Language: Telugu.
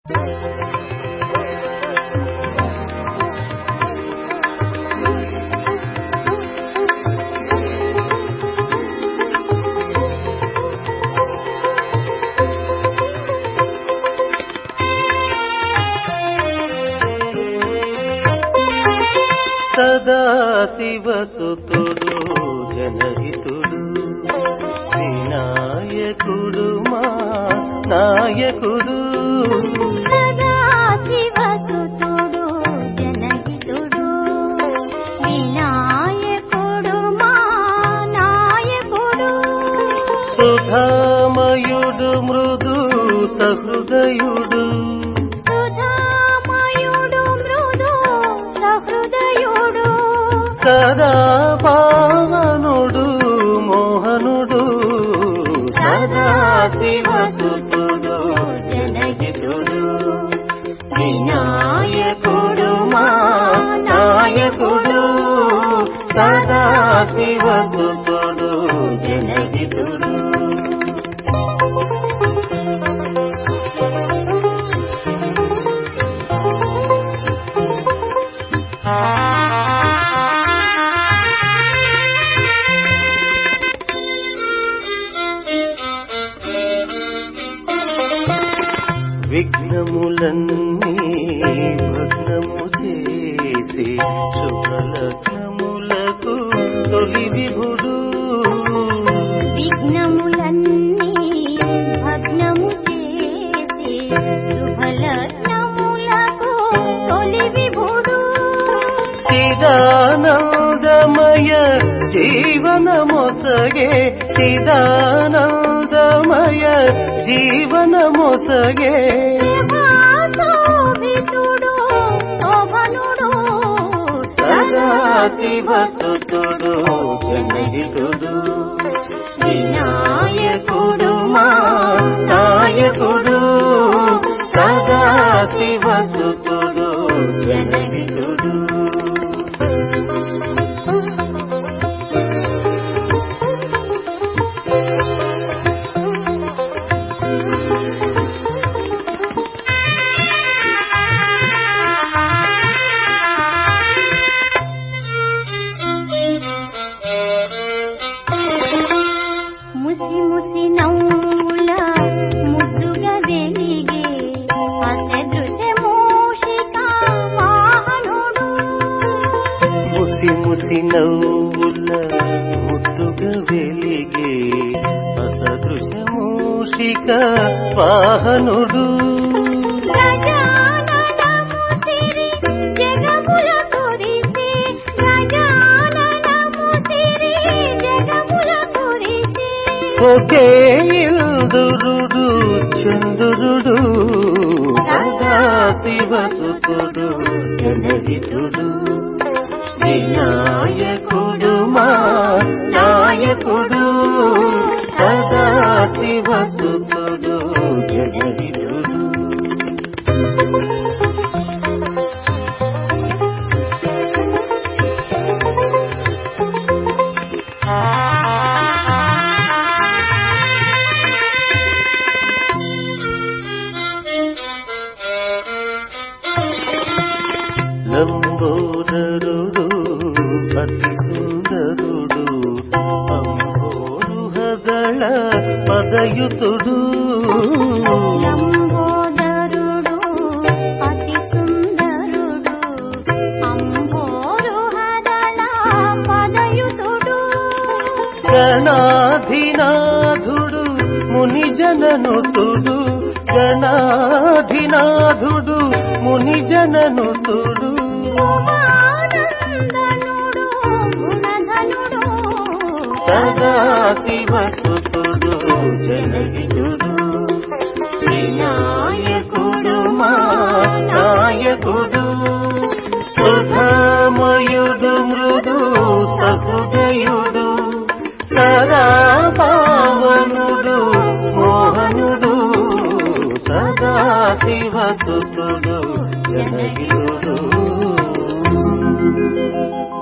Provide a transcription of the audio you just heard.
సదాశివసుతుడు జనహితుడు వినాయకుడు మా నాయకుడు సదాశివసుతుడు జనహితుడు వినాయకుడు మా నాయకుడు సుధామయుడు మృదు సహృదయుడు సుధామయుడు మృదు సహృదయుడు సదా పావనుడు మోహనుడు సదాశివసుతుడు జనహితుడు వినాయకుడు మా నాయకుడు సదాశివసుతుడు జనహితుడు విఘ్నములన్నీ భగ్నము చేసి శుభలగ్నములకు తొలి విభుడు విఘ్నములన్నీ భగ్నము చేసి శుభలగ్నములకు తొలి విభుడు చిదానందమయ జీవనమొసగే చిదానందమయ జీవనమొసగే శోభితుడు శోభనుడు సదాశివస్తుతుడు జనహితుడు వినాయకుడు మా నాయకుడు సదాశివసుతుడు జనహితుడు ముసి ముసి నవ్వుల ముద్దుగా వెలిగే అసదృశ మూషిక వాహనుడు ముసి ముసి నవ్వుల ముద్దుగా వెలిగే అసదృశ మూషిక వాహనుడు గజాననము సిరి జగముల కురిసే గజాననము సిరి జగముల కురిసే ఒకే ఇందురుడు చంద్రుడు సదాశివసుతుడు జనహితుడు వినాయకుడు మా నాయకుడు సదాశివసుతుడు జనహితుడు లంబోదరుడు అతి సుందరుడు అంబోరుహదళ పదయుతుడు లంబోదరుడు అతి సుందరుడు అంబోరు హదళ పదయుతుడు గణాధినాథుడు ముని జననుతుడు గణాధినాథుడు ముని జననుతుడు ఉమానందనుడు గుణధనుడు సదాశివసుతుడు జనహితుడు వినాయకుడు మా నాయకుడు సుధామయుడు మృదు సహృదయుడు సదా పావనుడు మోహనుడు సదాశివసుతుడు జనహితుడు